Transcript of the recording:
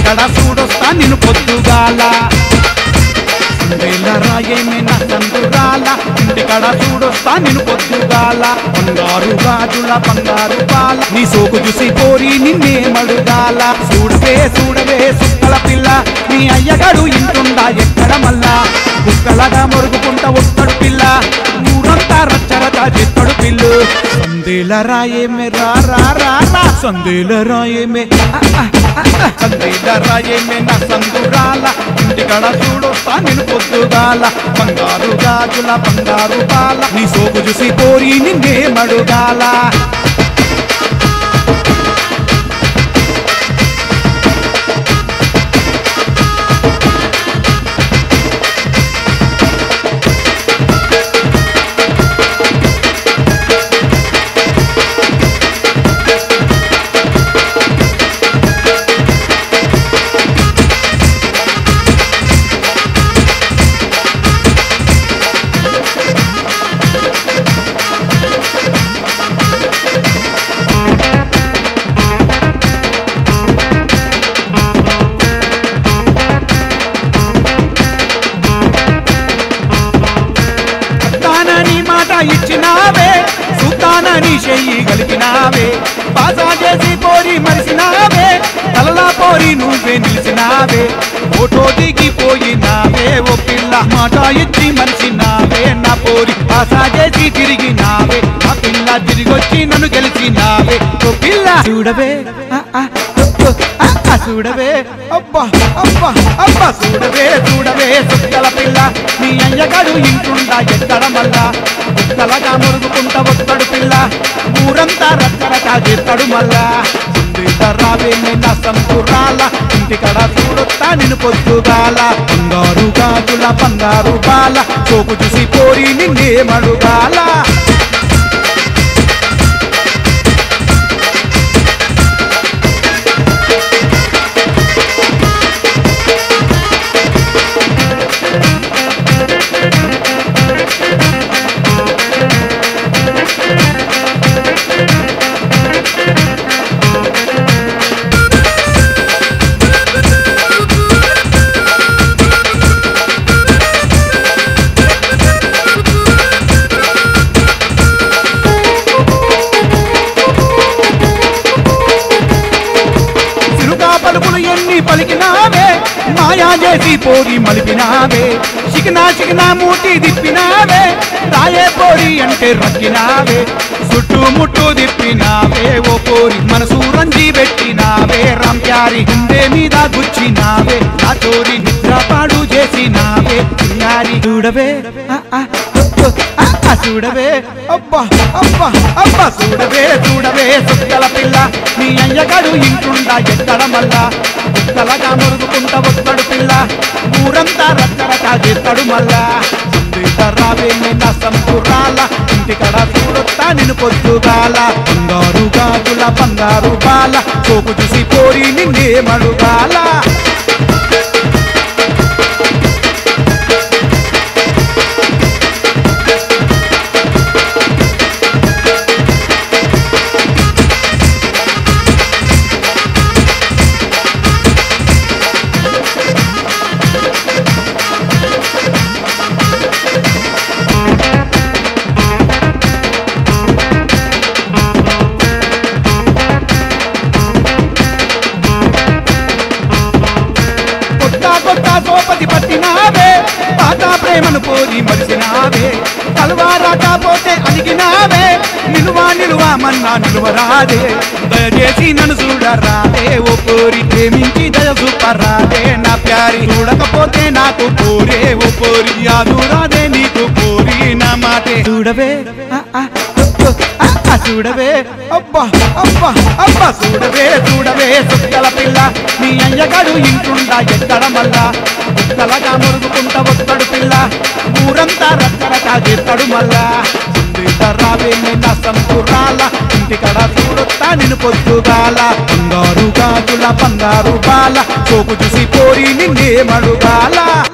ఇంటికడ చూడొస్తా నిన్ను పొద్దుగాల సందేల రాయేమే నా సందురాల ఇంటికడ చూడొస్తా నిన్ను పొద్దుగాల బంగారు గాజుల బంగారు బాల నీ సోకు చూసి కోరి నిన్నే మడుగాల చూడవే చూడవే సుక్కల పిల్ల నీ అయ్యగాడు ఇంటుండా ఎక్కడ మల్లా కుక్కలగా మరుగుకుంట వస్తాడు పిల్ల ఊరంతా రచ్చరచ చెత్తడు పిల్లు సందేల రాయేమే రా రా రా రా సందేల రాయేమే ఆ, ఆ, ఆ, ఆ. సందేల రాయేమే నా సందురాల ఇంటికడ చూడొస్తా నేను పొద్దుగాల బంగారు గాజుల బంగారు బాల నీ సోకు చూసి కోరి నిన్నే మడుగాల తానని మాట ఇచ్చినావే సుతానని చెయ్యి కలిపినావే పాసా చేసి పోరి మరిసినావే తలలా పోరి నువ్వే నిలిచినావే ఫోటో దిగిపోయినావే ఓ పిల్ల మాట ఇచ్చి మరిసినావే నా పోరి పాసా చేసి తిరిగినావే ఆ పిల్ల తిరిగొచ్చి నన్ను గెలిచినావే ఓ పిల్ల చూడవే ఆ, ఆ, ఓ, ఓ, ఆ, ఆ, చూడవే అబ్బా అబ్బా అబ్బా చూడవే చూడవే సుక్కల పిల్ల నీ అయ్యగాడు ఇంటుండా ఎక్కడ మల్లా కుక్కలగా మురుగుకుంట వస్తాడు పిల్ల ఊరంతా రచ్చరచ చేస్తాడు మల్లా సుందీత రావే నా సంకురాల ఇంటికడ చూడొస్తా నిన్ను పొద్దుగాల బంగారు గాజుల బంగారు బాల చోకు చూసి కోరి నిన్నే మడుగాల సిరుగా పలుకులు ఎన్ని పలికినావే మాయా చేసి పోరి మలిపినావే చికినా చికినా మూటి దిప్పినావే రాయే పోరి అంటే రక్కినావే చుట్టూ ముట్టు దిప్పినావే ఓ పోరి మనసు రంజి పెట్టినావే రంప్యారి గుండె మీద గుచ్చినావే నా చోరి నిద్రపాడు చేసినావే చిన్నారి చూడవే ఆ, ఆ, ఓ, ఓ, ఆ, ఆ, చూడవే అబ్బా అబ్బా అబ్బా చూడవే చూడవే సుక్కల పిల్ల నీ అయ్యగాడు ఇంటుండా ఎక్కడ మల్లా కుక్కలగా మురుగుకుంట వస్తాడు పిల్ల ఊరంతా రచ్చరచ చేస్తాడు మల్లా సందేశ రావే నా సంపురాల ఇంటికడ చూడొస్తా నిన్ను పొద్దుగాల బంగారు గాజుల బంగారు బాల చోకు చూసి పోరి నిన్నే మడుగాల కొత్త కొత్త సోపతి పట్టినావే పాత ప్రేమను పోరి మరిసినావే కలవారాట పోతే అలిగినావే నిలువా నిలువా మన్నా నిలువరాదే దయచేసి నన్ను చూడరాదే ఓ పోరి ప్రేమించి దయ చూపరాదే నా ప్యారి చూడకపోతే నాకు పోరే ఓ పోరి యాదురాదే నీకు పోరి నా మాటే చూడవే ఆ, ఆ, ఓ, ఓ, ఆ, ఆ, చూడవే అబ్బా అబ్బా అబ్బా చూడవే చూడవే సుక్కల పిల్ల నీ అయ్యగాడు ఇంటుండా ఎక్కడ మల్లా కుక్కలగా మురుగుకుంట వస్తాడు పిల్ల ఊరంతా రచ్చరచ చేస్తాడు మల్లా సందేశ రావే నా సంకురాల ఇంటికడ చూడొస్తా నిన్ను పొద్దుగాల బంగారు గాజుల బంగారు బాల చోకు చూసి పోరి నిన్నే మడుగాల